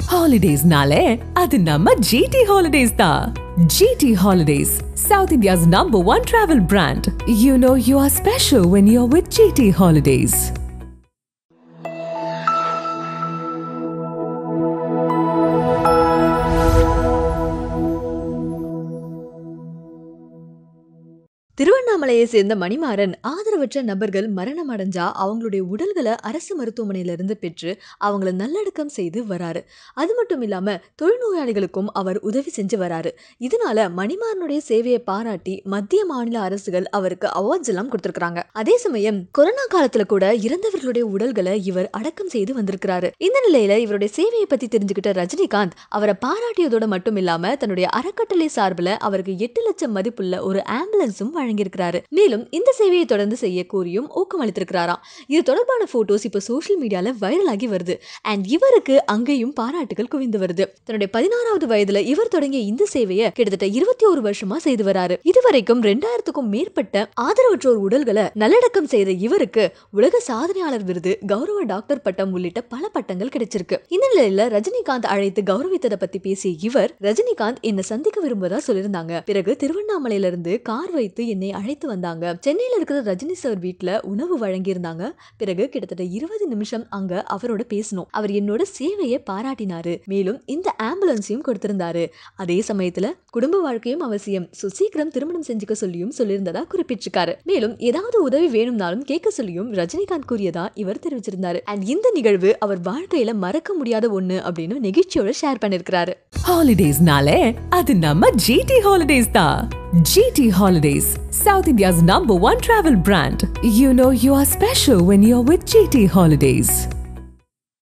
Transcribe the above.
ஹாலிடேஸ்னாலே அது நம்ம ஜிடி ஹாலிடேஸ் தான் GT holidays south India's number one travel brand you know you are special when you are with GT holidays திருவண்ணாமலையை சேர்ந்த மணிமாறன் ஆதரவற்ற நபர்கள் மரணம் அடைஞ்சா அவங்களுடைய உடல்களை அரசு மருத்துவமனையில இருந்து பெற்று அவங்கள நல்லடக்கம் செய்து வராரு அது மட்டும் இல்லாம தொழுநோயாளிகளுக்கும் அவர் உதவி செஞ்சு வராரு இதனால மணிமாறனுடைய சேவையை பாராட்டி மத்திய மாநில அரசுகள் அவருக்கு அவார்ட்ஸ் எல்லாம் கொடுத்திருக்காங்க அதே சமயம் கொரோனா காலத்துல கூட இறந்தவர்களுடைய உடல்களை இவர் அடக்கம் செய்து வந்திருக்கிறாரு இந்த நிலையில இவருடைய சேவையை பத்தி தெரிஞ்சுக்கிட்ட ரஜினிகாந்த் அவரை பாராட்டியதோட மட்டும் இல்லாம தன்னுடைய அறக்கட்டளை சார்பில் அவருக்கு எட்டு லட்சம் மதிப்புள்ள ஒரு ஆம்புலன்ஸும் வழங்கியிருக்கிறாரு மேலும் இந்த சேவையை தொடர்ந்து செய்ய கோரியும் ஊக்கமளித்திருக்கிறாராம் இது தொடர்பான போட்டோஸ் இப்போ சோஷியல் மீடியால வைரல் ஆகி வருது அண்ட் இவருக்கு அங்கேயும் பாராட்டுகள் குவிந்து வருது தன்னுடைய பதினாறாவது வயதுல இவர் தொடங்கிய இந்த சேவையை கிட்டத்தட்ட இருபத்தி ஒரு வருஷமா செய்து வராரு இதுவரைக்கும் ரெண்டாயிரத்துக்கும் மேற்பட்ட ஆதரவற்றோர் உடல்களை நல்லடக்கம் செய்த இவருக்கு உலக சாதனையாளர் விருது கௌரவ டாக்டர் பட்டம் உள்ளிட்ட பல பட்டங்கள் கிடைச்சிருக்கு இந்த நிலையில ரஜினிகாந்த் அழைத்து கௌரவித்ததை பத்தி பேசிய இவர் ரஜினிகாந்த் என்னை சந்திக்க விரும்புவதா சொல்லியிருந்தாங்க பிறகு திருவண்ணாமலையில இருந்து கார் வைத்து என்னை அழைத்து வந்தாங்க சென்னையில இருக்கிற ரஜினி சார் வீட்ல உணவு வழங்கியிருந்தாங்க பிறகு கிட்டத்தட்ட இருபது நிமிஷம் அங்க அவரோட பேசணும் அவர் என்னோட சேவையை பாராட்டினாரு மேலும் இந்த ஆம்புலன்ஸையும் கொடுத்திருந்தாரு அதே சமயத்துல குடும்ப வாழ்க்கையும் அவசியம் சோ சீக்கிரம் திருமணம் செஞ்சுக்க சொல்லியும் சொல்லியிருந்ததா குறிப்பிட்டிருக்காரு மேலும் ஏதாவது உதவி வேணும்னாலும் கேட்க சொல்லியும் ரஜினிகாந்த் கூறியதா இவர் தெரிவிச்சிருந்தாரு அண்ட் இந்த நிகழ்வு அவர் வாழ்க்கையில மறக்க முடியாத ஒண்ணு அப்படின்னு நெகிழ்ச்சியோட ஷேர் பண்ணிருக்கிறாரு ஹாலிடேஸ்னாலே அது நம்ம ஜிடி ஹாலிடேஸ் தான் GT holidays south India's number one travel brand you know you are special when you are with GT holidays